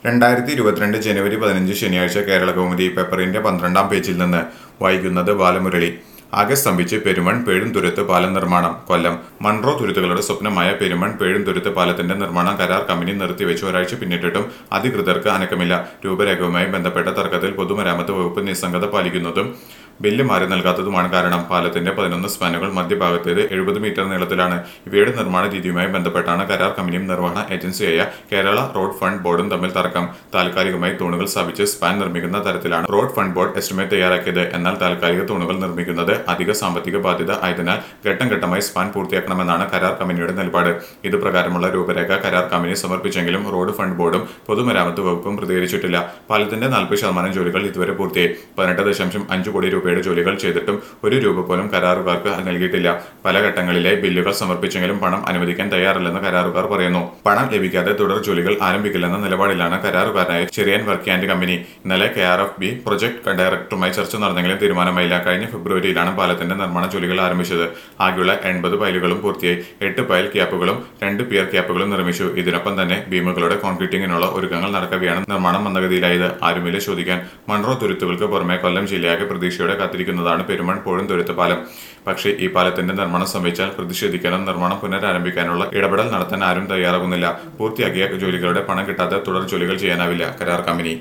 രണ്ടായിരത്തി ഇരുപത്തിരണ്ട് ജനുവരി പതിനഞ്ച് ശനിയാഴ്ച കേരള കൗമുദി പേപ്പറിന്റെ പന്ത്രണ്ടാം പേജിൽ നിന്ന് വായിക്കുന്നത് ബാലമുരളി ആകെ സ്തംഭിച്ച് പെരുമൺ പേഴുംതുരുത്ത് പാലം നിർമ്മാണം കൊല്ലം മൺട്രോ തുരുത്തുകളുടെ സ്വപ്നമായ പെരുമൺ പേഴുംതുരുത്ത് പാലത്തിന്റെ നിർമ്മാണം കരാർ കമ്പനി നിർത്തിവെച്ച് ഒരാഴ്ച പിന്നിട്ടിട്ടും അധികൃതർക്ക് അനക്കമില്ല രൂപരേഖയുമായി ബന്ധപ്പെട്ട തർക്കത്തിൽ പൊതുമരാമത്ത് വകുപ്പ് നിസ്സംഗത പാലിക്കുന്നതും ബില്ല് മാറി നൽകാത്തതുമാണ് കാരണം പാലത്തിന്റെ പതിനൊന്ന് സ്പാനുകൾ മധ്യഭാഗത്തേത് എഴുപത് മീറ്റർ നീളത്തിലാണ് ഇവയുടെ നിർമ്മാണ രീതിയുമായി ബന്ധപ്പെട്ടാണ് കരാർ കമ്പനിയും നിർവഹണ ഏജൻസിയായ കേരള റോഡ് ഫണ്ട് ബോർഡും തമ്മിൽ തർക്കം താൽക്കാലികമായി തൂണുകൾ സ്ഥാപിച്ച് സ്പാൻ നിർമ്മിക്കുന്ന തരത്തിലാണ് റോഡ് ഫണ്ട് ബോർഡ് എസ്റ്റിമേറ്റ് തയ്യാറാക്കിയത് എന്നാൽ താൽക്കാലിക തൂണുകൾ നിർമ്മിക്കുന്നത് അധിക സാമ്പത്തിക ബാധ്യത ആയതിനാൽ ഘട്ടം ഘട്ടമായി സ്പാൻ പൂർത്തിയാക്കണമെന്നാണ് കരാർ കമ്പനിയുടെ നിലപാട് ഇത് പ്രകാരമുള്ള രൂപരേഖ കരാർ കമ്പനി സമർപ്പിച്ചെങ്കിലും റോഡ് ഫണ്ട് ബോർഡും പൊതുമരാമത്ത് വകുപ്പും പ്രതികരിച്ചിട്ടില്ല പാലത്തിന്റെ നാൽപ്പത് ശതമാനം ജോലികൾ ഇതുവരെ പൂർത്തിയായി പതിനെട്ട് ദശാംശം അഞ്ച് കോടി രൂപയുടെ ജോലികൾ ചെയ്തിട്ടും ഒരു രൂപ പോലും കരാറുകാർക്ക് നൽകിയിട്ടില്ല പല ഘട്ടങ്ങളിലെ ബില്ലുകൾ സമർപ്പിച്ചെങ്കിലും പണം അനുവദിക്കാൻ തയ്യാറില്ലെന്ന് കരാറുകാർ പറയുന്നു പണം ലഭിക്കാതെ തുടർ ജോലികൾ ആരംഭിക്കില്ലെന്ന നിലപാടിലാണ് കരാറുകാരനായ ചെറിയൻ വർക്ക് ആൻഡ് കമ്പനി ഇന്നലെ K R F B project ഡയറക്ടറുമായി ചർച്ച നടന്നെങ്കിലും തീരുമാനമായില്ല കഴിഞ്ഞ ഫെബ്രുവരിയിലാണ് പാലത്തിന്റെ നിർമ്മാണ ജോലികൾ ആരംഭിച്ചത് ആകെയുള്ള എൺപത് പൈലുകളും പൂർത്തിയായി എട്ട് പൈൽ ക്യാപ്പുകളും രണ്ട് പിയർ ക്യാപ്പുകളും നിർമ്മിച്ചു ഇതിനൊപ്പം തന്നെ ബീമുകളുടെ കോൺക്രീറ്റിങ്ങിനുള്ള ഒരുക്കങ്ങൾ നടക്കവെയാണ് നിർമ്മാണം മന്ദഗതിയിലായത് ആരുമില്ല ചോദിക്കാൻ മൺറോ തുരുത്തുകൾക്ക് പുറമെ കൊല്ലം ജില്ലയാകെ പ്രതീക്ഷയോടെ കാത്തിരിക്കുന്നതാണ് പെരുമൺ പോഴും തുരുത്ത് പാലം പക്ഷേ ഈ പാലത്തിന്റെ നിർമ്മാണം സംഭവിച്ചാൽ പ്രതിഷേധിക്കാനും നിർമ്മാണം പുനരാരംഭിക്കാനുള്ള ഇടപെടൽ നടത്താൻ ആരും തയ്യാറാകുന്നില്ല പൂർത്തിയാക്കിയ ജോലികളുടെ പണം കിട്ടാതെ തുടർ ജോലികൾ ചെയ്യാനാവില്ല കരാർ കമ്പനി